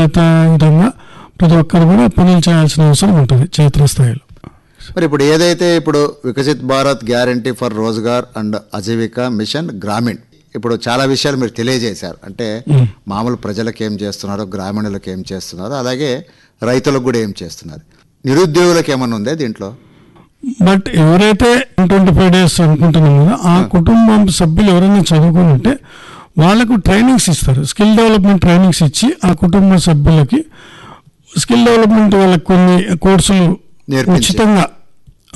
బాధ్యతాయుతంగా ప్రతి ఒక్కరు కూడా పనులు చేయాల్సిన అవసరం ఉంటుంది క్షేత్రస్థాయిలో మరి ఇప్పుడు ఏదైతే ఇప్పుడు Viksit Bharat guarantee for Rozgar and Ajeevika mission Gramin ఇప్పుడు చాలా విషయాలు మీరు తెలియజేశారు అంటే మామూలు ప్రజలకు ఏం చేస్తున్నారు గ్రామీణులకు ఏం చేస్తున్నారు అలాగే రైతులకు కూడా ఏం చేస్తున్నారు నిరుద్యోగులకు ఏమన్నా ఉందే దీంట్లో బట్ ఎవరైతే ట్వంటీ ఫైవ్ డేస్ అనుకుంటున్నాం కదా ఆ కుటుంబం సభ్యులు ఎవరైనా చదువుకుని ఉంటే వాళ్ళకు ట్రైనింగ్స్ ఇస్తారు స్కిల్ డెవలప్మెంట్ ట్రైనింగ్స్ ఇచ్చి ఆ కుటుంబ సభ్యులకి స్కిల్ డెవలప్మెంట్ వాళ్ళకి కొన్ని కోర్సులు నేర్పించి. ఉచితంగా